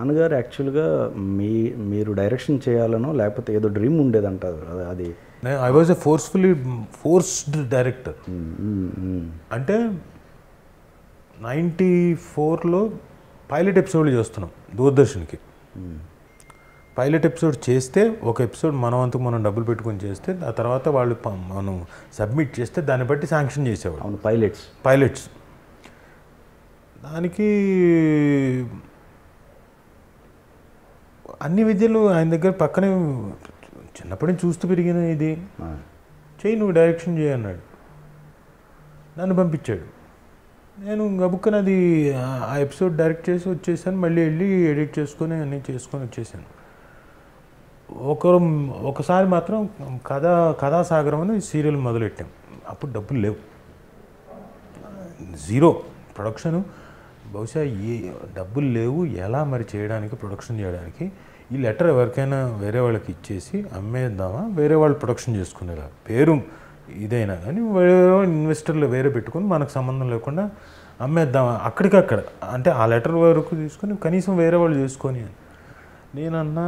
నాన్నగారు యాక్చువల్గా మీ మీరు డైరెక్షన్ చేయాలనో లేకపోతే ఏదో డ్రీమ్ ఉండేదంటారు అది- అది I was a forcefully forced director hmm, hmm, hmm. అంటే నైంటీ ఫోర్లో పైలట్ ఎపిసోడ్లు చేస్తున్నాం దూరదర్శన్కి పైలట్ ఎపిసోడ్ చేస్తే ఒక ఎపిసోడ్ మనం అంతకు మనం డబ్బులు పెట్టుకొని చేస్తే ఆ తర్వాత వాళ్ళు ప- మనం సబ్మిట్ చేస్తే దాన్ని బట్టి శాంక్షన్ చేసేవాడు అవును పైలట్స్ పైలట్స్ దానికి అన్ని విద్యలు ఆయన దగ్గర పక్కనే చిన్నప్పటి నుంచి చూస్తూ పెరిగిన ఇది చేయి నువ్వు డైరెక్షన్ చేయి అన్నాడు నన్ను పంపించాడు నేను గబుక్కన అది ఆ- ఆ ఎపిసోడ్ డైరెక్ట్ చేసి వచ్చేసాను మళ్ళీ వెళ్ళి ఎడిట్ చేసుకొని అన్నీ చేసుకొని వచ్చేసాను ఒకరు ఒకసారి మాత్రం కథా కథాసాగరం అని సీరియల్ మొదలెట్టాం అప్పుడు డబ్బులు లేవు జీరో ప్రొడక్షన్ బహుశా ఏ డబ్బులు లేవు ఎలా మరి చేయడానికి ప్రొడక్షన్ చేయడానికి ఈ లెటర్ ఎవరికైనా వేరే వాళ్ళకి ఇచ్చేసి అమ్మేద్దామా వేరే వాళ్ళు ప్రొడక్షన్ చేసుకునేలా పేరు ఇదైనా కానీ వేరే ఇన్వెస్టర్లు వేరే పెట్టుకొని మనకు సంబంధం లేకుండా అమ్మేద్దామా అక్కడికక్కడ అంటే ఆ లెటర్ వరకు తీసుకొని కనీసం వేరే వాళ్ళు చేసుకొని అని నేనన్నా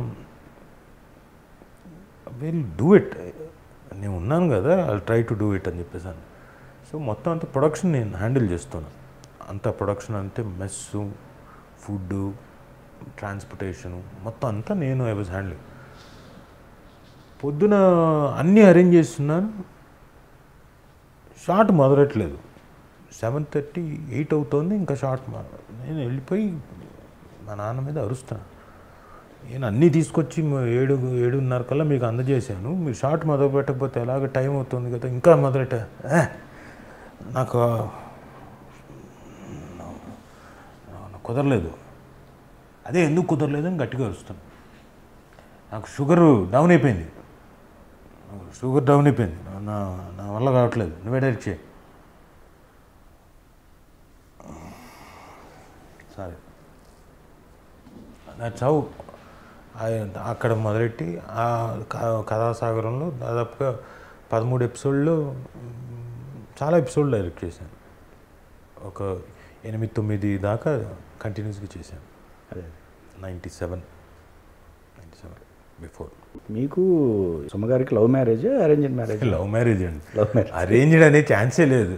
విల్ డూ ఇట్ నేను ఉన్నాను కదా I try to do it అని చెప్పేసాను సో మొత్తం అంతా ప్రొడక్షన్ నేను హ్యాండిల్ చేస్తున్నాను అంత ప్రొడక్షన్ అంటే మెస్సు ఫుడ్ ట్రాన్స్పోర్టేషను మొత్తం అంతా నేను ఐ వాజ్ హ్యాండిల్ పొద్దున అన్నీ అరేంజ్ చేస్తున్నాను షార్ట్ మొదలట్లేదు సెవెన్ థర్టీ ఎయిట్ అవుతోంది ఇంకా షార్ట్ మొ- నేను వెళ్ళిపోయి మా నాన్న మీద అరుస్తాను నేను అన్నీ తీసుకొచ్చి మ- ఏడు ఏడున్నర కల్లా మీకు అందజేశాను మీరు షార్ట్ మొదలు పెట్టకపోతే ఎలాగ టైం అవుతుంది కదా ఇంకా మొదలెట్ట "ఏ, నాకు నాకు కుదరలేదు అదే ఎందుకు కుదరలేదు అని గట్టిగా అరుస్తాను నాకు షుగర్ డౌన్ అయిపోయింది నాకు షుగర్ డౌన్ అయిపోయింది నా నా వల్ల కావట్లేదు నువ్వే డైరెక్ట్ చేయి సరే దట్స్ హౌ అక్కడ మొదలెట్టి ఆ క- కథాసాగరంలో దాదాపుగా పదమూడు ఎపిసోడ్లు చాలా ఎపిసోడ్లు డైరెక్ట్ చేశాను ఒక ఎనిమిది తొమ్మిది దాకా కంటిన్యూస్గా చేశాను అదే ninety seven ninety seven before మీకు సుమగారికి love marriage arranged marriage love marriage అండి లవ్ మ్యారేజ్ అరేంజ్డ్ అనే ఛాన్సే లేదు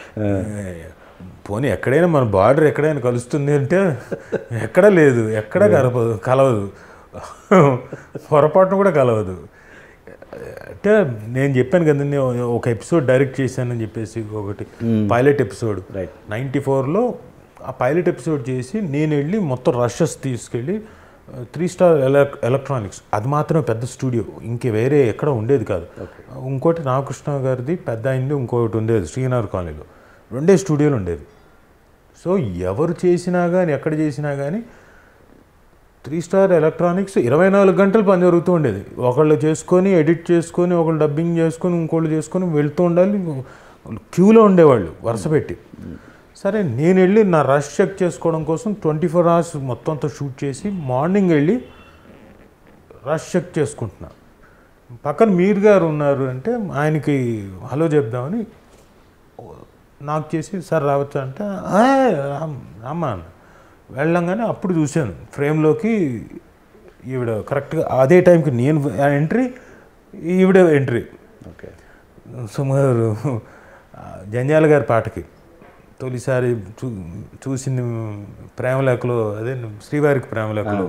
పోనీ ఎక్కడైనా మన బార్డర్ ఎక్కడైనా కలుస్తుంది అంటే ఎక్కడ లేదు ఎక్కడ కలపదు కలవదు పొరపాటున కూడా కలవదు అంటే నేను చెప్పాను కదండి ఒక ఎపిసోడ్ డైరెక్ట్ చేశానని చెప్పేసి ఒకటి పైలట్ ఎపిసోడ్ Right. నైంటీ ఫోర్లో ఆ పైలట్ ఎపిసోడ్ చేసి నేను వెళ్ళి మొత్తం రషెస్ తీసుకెళ్ళి త్రీ స్టార్ ఎలక్ ఎలక్ట్రానిక్స్ అది మాత్రమే పెద్ద స్టూడియో ఇంకే వేరే ఎక్కడ ఉండేది కాదు ఇంకోటి రామకృష్ణ గారిది పెద్ద అయింది ఇంకోటి ఉండేది శ్రీనగర్ కాలనీలో రెండే స్టూడియోలు ఉండేది సో ఎవరు చేసినా కానీ ఎక్కడ చేసినా కానీ త్రీ స్టార్ ఎలక్ట్రానిక్స్ ఇరవై నాలుగు గంటలు పని జరుగుతూ ఉండేది ఒకళ్ళు చేసుకొని ఎడిట్ చేసుకొని ఒకళ్ళు డబ్బింగ్ చేసుకొని ఇంకోళ్ళు చేసుకొని వెళ్తూ ఉండాలి క్యూలో ఉండేవాళ్ళు వరుస పెట్టి సరే నేను వెళ్ళి నా రష్ చెక్ చేసుకోవడం కోసం ట్వంటీ ఫోర్ అవర్స్ మొత్తం అంతా షూట్ చేసి మార్నింగ్ వెళ్ళి రష్ చెక్ చేసుకుంటున్నా పక్కన మీర్ గారు ఉన్నారు అంటే ఆయనకి హలో చెప్దామని నాకు చేసి సార్ రావచ్చా అంటే "ఆ, రామ్- రామ్మా అన్న వెళ్ళంగానే అప్పుడు చూశాను ఫ్రేమ్లోకి ఈవిడ కరెక్ట్గా అదే టైంకి నేను ఎంట్రీ ఈవిడ ఎంట్రీ ఓకే సుమారు ఆ, జంజాల గారి పాటకి తొలిసారి చూ చూసింది ప్రేమలేఖలో అదే శ్రీవారికి ప్రేమలేఖలో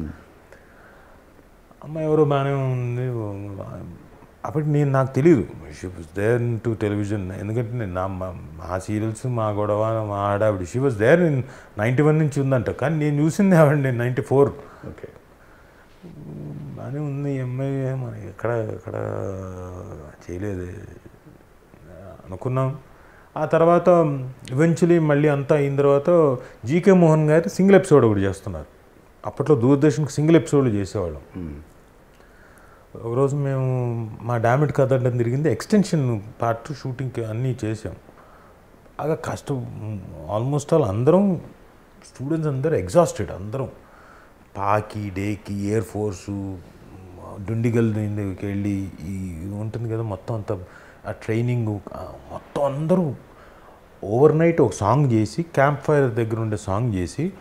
అమ్మ ఎవరో బాగానే ఉంది అప్పటికి నేను నాకు తెలియదు she was there to television ఎందుకంటే నేను నా మా- మా సీరియల్స్ మా గొడవ మా ఆడావిడి she was there in ninety one నుంచి ఉందంట కానీ నేను చూసింది ఆవిడ నైంటీ ఫోర్ ఓకే బాగానే ఉంది ఈ అమ్మాయి మరి ఎక్కడ ఎక్కడ చేయలేదు అనుకున్నాం ఆ తర్వాత ఈవెన్చువలీ మళ్ళీ అంతా అయిన తర్వాత జీకే మోహన్ గారు సింగిల్ ఎపిసోడ్ ఒకటి చేస్తున్నారు అప్పట్లో దూరదర్శన్కి సింగిల్ ఎపిసోడ్లు చేసేవాళ్ళం ఒకరోజు మేము మా డామిట్ కథ అంటే తిరిగింది ఎక్స్టెన్షన్ పార్ట్ షూటింగ్కి అన్నీ చేసాం బాగా కష్టం ఆల్మోస్ట్ ఆల్ అందరం స్టూడెంట్స్ అందరూ ఎగ్జాస్టెడ్ అందరం పాకి డేకి ఎయిర్ ఫోర్సు డుండిగల్ దగ్గరికి వెళ్ళి ఈ ఇది ఉంటుంది కదా మొత్తం అంతా ఆ ట్రైనింగ్ మొత్తం అందరూ ఓవర్ నైట్ ఒక సాంగ్ చేసి క్యాంప్ ఫైర్ దగ్గర ఉండే సాంగ్ చేసి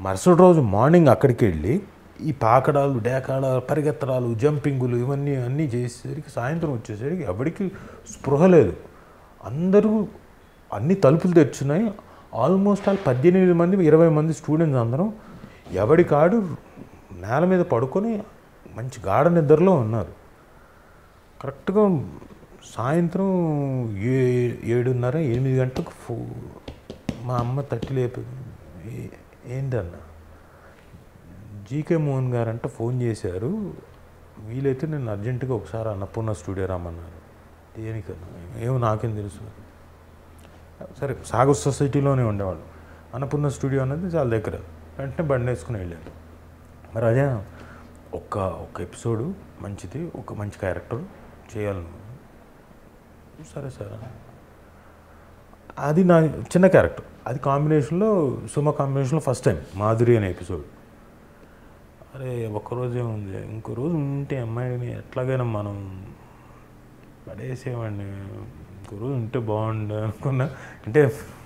మరుసటి రోజు మార్నింగ్ అక్కడికి వెళ్ళి ఈ పాకడాలు డేకాడాలు పరిగెత్తడాలు జంపింగులు ఇవన్నీ అన్నీ చేసేసరికి సాయంత్రం వచ్చేసరికి ఎవరికి స్పృహ లేదు అందరూ అన్ని తలుపులు తెచ్చున్నాయి ఆల్మోస్ట్ ఆల్ పద్దెనిమిది మంది ఇరవై మంది స్టూడెంట్స్ అందరం ఎవడి కాడు నేల మీద పడుకొని మంచి గాఢ నిద్రలో ఉన్నారు కరెక్ట్గా సాయంత్రం ఏ ఏడున్నర ఎనిమిది గంటలకు ఫో మా అమ్మ తట్టి లేపి "ఏ- ఏంటన్న జీకే మోహన్ గారు అంటే ఫోన్ చేశారు వీలైతే నేను అర్జెంటుగా ఒకసారి అన్నపూర్ణ స్టూడియో రమ్మన్నారు దేనికన్నా ఏమో నాకేం తెలుసు సరే సాగర్ సొసైటీలోనే ఉండేవాళ్ళు అన్నపూర్ణ స్టూడియో అనేది చాలా దగ్గర వెంటనే బండి వేసుకుని వెళ్ళాను మరి అదే ఒక ఒక ఎపిసోడు మంచిది ఒక మంచి క్యారెక్టర్ చేయాలి నువ్వు సరే సరే అది నా చిన్న క్యారెక్టర్ అది కాంబినేషన్లో సుమ కాంబినేషన్లో ఫస్ట్ టైం మాధురి అనే ఎపిసోడ్ అరే ఒక్కరోజే ఉంది ఇంకో రోజు ఉంటే అమ్మాయిని ఎట్లాగైనా మనం పడేసేవాడిని ఇంకో రోజు ఉంటే బాగుండు అనుకున్నా అంటే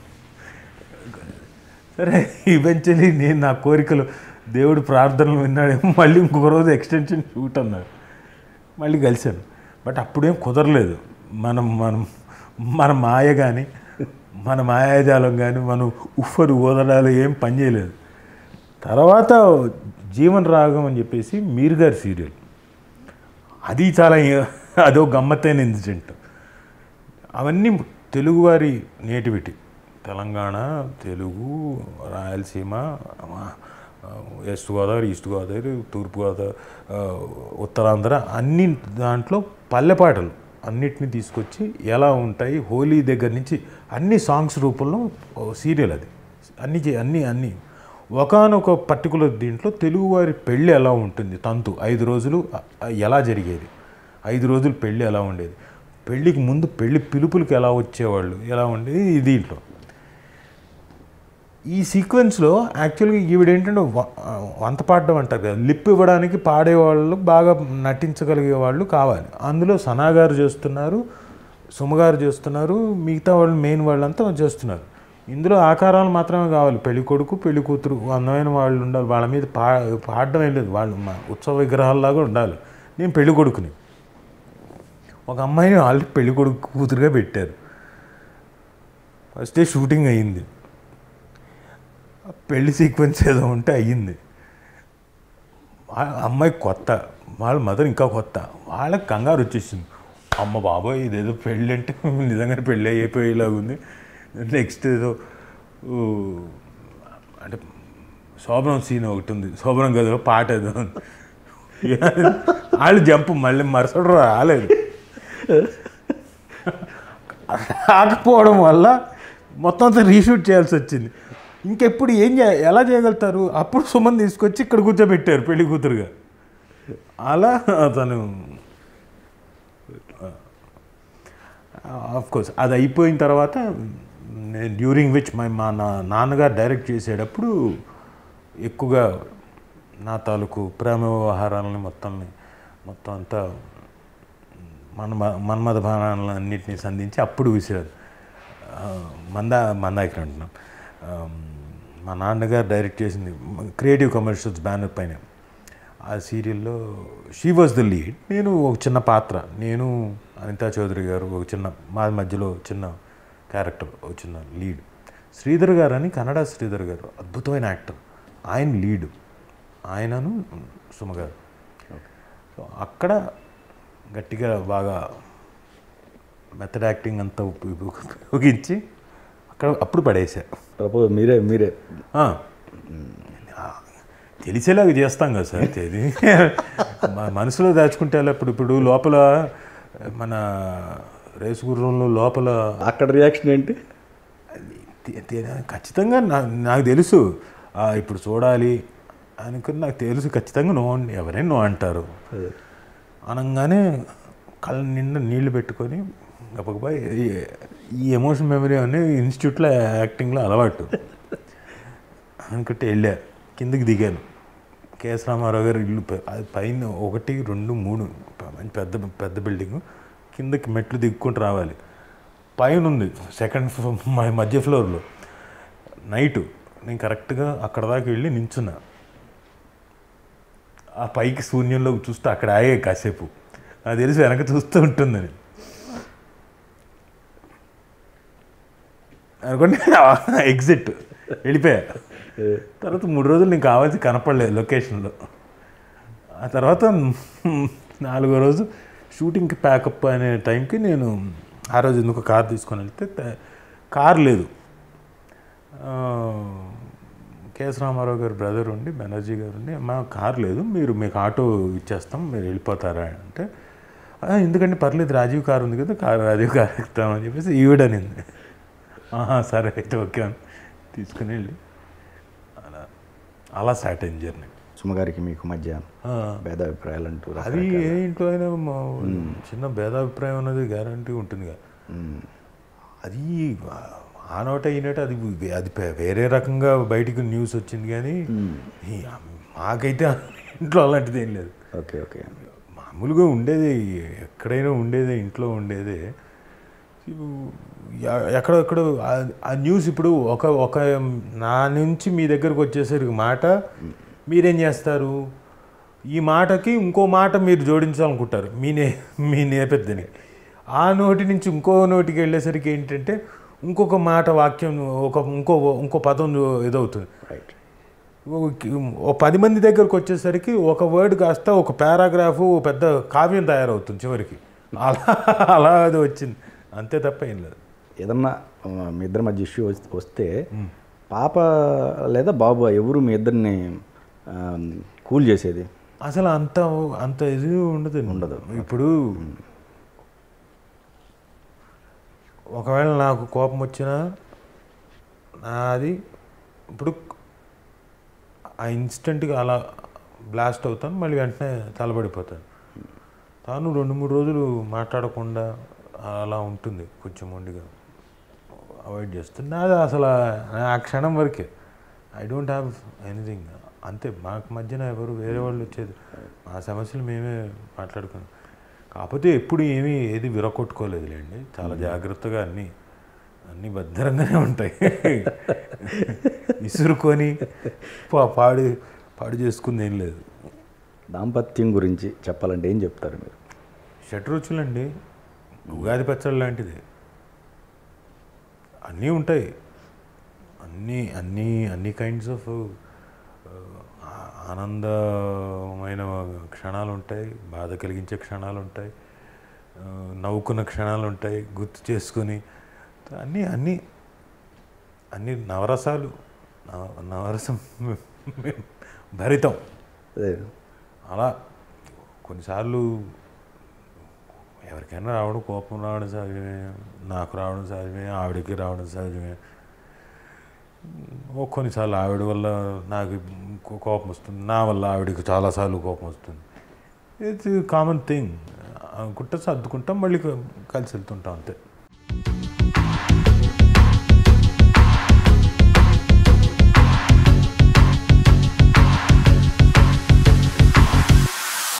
సరే ఈవెన్చువలీ నేను నా కోరికలు దేవుడు ప్రార్థనలు విన్నాడేమో మళ్ళీ ఇంకొక రోజు ఎక్స్టెన్షన్ షూట్ అన్నారు మళ్ళీ కలిశాను బట్ అప్పుడేం కుదరలేదు మనం మనం మన మాయ కానీ మన మాయాజాలం కానీ మనం ఉఫరు ఊదడాలు ఏం పనిచేయలేదు తర్వాత జీవన్ రాగం అని చెప్పేసి మీర్ గారి సీరియల్ అది చాలా అదో గమ్మత్తైన ఇన్సిడెంట్ అవన్నీ తెలుగువారి నేటివిటీ తెలంగాణ తెలుగు రాయలసీమ ఆ, వెస్ట్ గోదావరి ఈస్ట్ గోదావరి తూర్పు గోదావరి ఆ, ఉత్తరాంధ్ర అన్ని దాంట్లో పల్లెపాటలు అన్నిటిని తీసుకొచ్చి ఎలా ఉంటాయి హోలీ దగ్గర నుంచి అన్ని సాంగ్స్ రూపంలో సీరియల్ అది అన్ని చే- అన్ని అన్ని ఒకనొక పర్టికులర్ దీంట్లో తెలుగువారి పెళ్ళి ఎలా ఉంటుంది తంతు ఐదు రోజులు అ- ఎలా జరిగేది ఐదు రోజులు పెళ్ళి ఎలా ఉండేది పెళ్ళికి ముందు పెళ్ళి పిలుపులకు ఎలా వచ్చేవాళ్ళు ఎలా ఉండేది ఈ దీంట్లో ఈ సీక్వెన్స్లో యాక్చువల్గా ఈవిడేంటంటే వ- వంత పాడడం అంటారు కదా లిప్ ఇవ్వడానికి పాడేవాళ్ళు బాగా నటించగలిగే వాళ్ళు కావాలి అందులో సనా గారు చేస్తున్నారు సుమగారు చేస్తున్నారు మిగతా వాళ్ళు మెయిన్ వాళ్ళంతా చేస్తున్నారు ఇందులో ఆకారాలు మాత్రమే కావాలి పెళ్లి కొడుకు పెళ్లి కూతురు అందమైన వాళ్ళు ఉండాలి వాళ్ళ మీద పా పాడడం ఏం లేదు వాళ్ళు మా ఉత్సవ విగ్రహాల్లాగా ఉండాలి నేను పెళ్లి కొడుకుని ఒక అమ్మాయిని ఆల్రెడీ పెళ్లి కొడుకు కూతురుగా పెట్టారు ఫస్ట్ డే షూటింగ్ అయ్యింది ఆ పెళ్లి సీక్వెన్స్ ఏదో ఉంటే అయ్యింది ఆ అమ్మాయి కొత్త వాళ్ళ మదర్ ఇంకా కొత్త వాళ్ళకి కంగారు వచ్చేసింది అమ్మ బాబోయ్ ఇదేదో పెళ్ళి అంటే నిజంగానే పెళ్ళి అయిపోయేలాగా ఉంది నెక్స్ట్ ఏదో ఊ, అంటే శోభనం సీన్ ఒకటి ఉంది శోభనం గదిలో పాట ఏదో ఉంది వాళ్ళు జంపు మళ్ళీ మరుసటి రోజు రాలేదు రాకపోవడం వల్ల మొత్తం అంతా రీషూట్ చేయాల్సి వచ్చింది ఇంకెప్పుడు ఏం చే ఎలా చేయగలుగుతారు అప్పుడు సుమన్ తీసుకొచ్చి ఇక్కడ కూర్చోబెట్టారు పెళ్లి కూతురుగా అలా అతను ఆఫ్ కోర్స్ అది అయిపోయిన తర్వాత డ్యూరింగ్ విచ్ మై మా నా నాన్నగారు డైరెక్ట్ చేసేటప్పుడు ఎక్కువగా నా తాలూకు ప్రేమ వ్యవహారాలని మొత్తాన్ని మొత్తం అంతా మన మన్మథ భావాలను అన్నింటినీ సంధించి అప్పుడు విసిరారు ఆ, మందా మందాకిని అంటున్నాం ఆ, మా నాన్నగారు డైరెక్ట్ చేసింది క్రియేటివ్ కమర్షియల్స్ బ్యానర్ పైన ఆ సీరియల్లో షీ వాజ్ ద లీడ్ నేను ఒక చిన్న పాత్ర నేను అనితా చౌదరి గారు ఒక చిన్న మా మధ్యలో చిన్న క్యారెక్టర్ ఒక చిన్న లీడ్ శ్రీధర్ గారు అని కన్నడ శ్రీధర్ గారు అద్భుతమైన యాక్టర్ ఆయన లీడ్ ఆయనను సుమ గారు సో అక్కడ గట్టిగా బాగా మెథడ్ యాక్టింగ్ అంతా ఉప- ఉపయోగించి అక్కడ అప్పుడు పడేసా ప్రపోజ్ మీరే మీరే ఆ. ఆ, తెలిసేలాగా చేస్తాం కదా సార్ ఇది మ- మనసులో దాచుకుంటే ఎలా ఇప్పుడు ఇప్పుడు లోపల మన రేసు గుర్రంలో లోపల అక్కడ రియాక్షన్ ఏంటి తే- తే- ఖచ్చితంగా నా నాకు తెలుసు ఆ, ఇప్పుడు చూడాలి అనుకుని నాకు తెలుసు ఖచ్చితంగా నో అండి ఎవరైనా నో అంటారు అదే. అనగానే కళ్ళ నిండా నీళ్లు పెట్టుకొని గబగబా ఈ- ఈ ఎమోషన్ మెమరీ అనేది ఇన్స్టిట్యూట్లో యాక్టింగ్లో అలవాటు అనుకుంటే వెళ్ళా కిందకి దిగాను కేఎస్ రామారావు గారు ఇల్లు పై- అది పైన ఒకటి రెండు మూడు ప- మంచి పెద్ద పెద్ద బిల్డింగ్ కిందకి మెట్లు దిక్కుంటూ రావాలి పైన ఉంది సెకండ్ ఫ్లో- మ- మధ్య ఫ్లోర్లో నైటు నేను కరెక్ట్గా అక్కడ దాకా వెళ్ళి నించున్నా ఆ పైకి శూన్యంలోకి చూస్తే అక్కడ ఆగే కాసేపు నాకు తెలిసి వెనక చూస్తూ ఉంటుందని అనుకోండి ఎగ్జిట్ వెళ్ళిపోయా తర్వాత మూడు రోజులు నీకు కావాల్సి కనపడలేదు లొకేషన్లో ఆ తర్వాత నాలుగో రోజు షూటింగ్కి ప్యాకప్ అనే టైంకి నేను ఆ రోజు ఎందుకు కార్ తీసుకొని వెళ్తే త- కార్ లేదు ఆ, కేఎస్ రామారావు గారి బ్రదర్ ఉండి బెనర్జీ గారు ఉండి మా కార్ లేదు మీరు మీకు ఆటో ఇచ్చేస్తాం మీరు వెళ్ళిపోతారా అంటే "ఆ, ఎందుకంటే పర్లేదు రాజీవ్ కార్ ఉంది కదా కార్ రాజీవ్ కార్ ఎక్కుతామని చెప్పేసి ఈవిడనింది "ఆహా, సరే అయితే ఓకే అని తీసుకుని వెళ్ళి అలా అలా స్టార్ట్ అయింది జర్నీ సుమగారికి మీకు మధ్య భేదాభిప్రాయాలు అంటూ అది ఏ ఇంట్లో అయినా మా చిన్న భేదాభిప్రాయం అన్నది గ్యారంటీ ఉంటుంది కదా మ్మ్. అది ఆ నోట ఈ నోట అది అది పే- వేరే రకంగా బయటికి న్యూస్ వచ్చింది కానీ ఈ మాకైతే ఇంట్లో అలాంటిది ఏం లేదు ఓకే ఓకే మామూలుగా ఉండేది ఎక్కడైనా ఉండేదే ఇంట్లో ఉండేదే ఇప్పుడు ఎ- ఎక్కడో ఎక్కడో ఆ- ఆ న్యూస్ ఇప్పుడు ఒక ఒక నా నుంచి మీ దగ్గరకు వచ్చేసరికి మాట మీరేం చేస్తారు ఈ మాటకి ఇంకో మాట మీరు జోడించాలనుకుంటారు మీ నే మీ నేపథ్యానికి ఆ నోటి నుంచి ఇంకో నోటికి వెళ్ళేసరికి ఏంటంటే ఇంకొక మాట వాక్యం ఒక ఇంకో ఇంకో పదం ఇదవుతుంది రైట్ ఓ పది మంది దగ్గరకు వచ్చేసరికి ఒక వర్డ్ కాస్త ఒక పారాగ్రాఫ్ పెద్ద కావ్యం తయారవుతుంది చివరికి అలా అలా అది వచ్చింది అంతే తప్ప ఏం లేదు ఏదన్నా ఆ, మీ ఇద్దరి మధ్య ఇష్యూ వస్తే పాప లేదా బాబు ఎవరు మీ ఇద్దరిని ఆ, కూల్ చేసేది అసలు అంత అంత ఇది ఉండదు ఉండదు. ఇప్పుడు ఒకవేళ నాకు కోపం వచ్చినా నాది ఇప్పుడు ఆ ఇన్స్టెంట్గా అలా బ్లాస్ట్ అవుతాను మళ్ళీ వెంటనే తలబడిపోతాను తాను రెండు మూడు రోజులు మాట్లాడకుండా అలా ఉంటుంది కొంచెం మొండిగా అవాయిడ్ చేస్తుంది నాది అసలు ఆ క్షణం వరకే ఐ డోంట్ హ్యావ్ ఎనీథింగ్ అంతే మాకు మధ్యన ఎవరు వేరే వాళ్ళు వచ్చేది మా సమస్యలు మేమే మాట్లాడుకున్నాం కాకపోతే ఎప్పుడు ఏమీ ఏది విరగొట్టుకోలేదులేండి చాలా జాగ్రత్తగా అన్నీ అన్నీ భద్రంగానే ఉంటాయి విసురుకొని పా- పాడు పాడు చేసుకుంది ఏం లేదు దాంపత్యం గురించి చెప్పాలంటే ఏం చెప్తారు మీరు షడ్రుచులండి ఉగాది పచ్చడి లాంటిది అన్నీ ఉంటాయి అన్నీ అన్నీ అన్ని కైండ్స్ ఆఫ్ ఆనందమైన క్షణాలు ఉంటాయి బాధ కలిగించే క్షణాలు ఉంటాయి ఆ, నవ్వుకున్న క్షణాలు ఉంటాయి గుర్తు చేసుకొని అన్నీ అన్నీ అన్ని నవరసాలు నవ- నవరసం భరితం అదే అలా కొన్నిసార్లు ఎవరికైనా రావడం కోపం రావడం సహజమే నాకు రావడం సహజమే ఆవిడకి రావడం సహజమే ఓ కొన్నిసార్లు ఆవిడ వల్ల నాకు కో- కోపం వస్తుంది నా వల్ల ఆవిడకి చాలాసార్లు కోపం వస్తుంది ఇట్స్ కామన్ థింగ్ అనుకుంటా సర్దుకుంటాం మళ్ళీ క- కలిసి వెళ్తుంటాం అంతే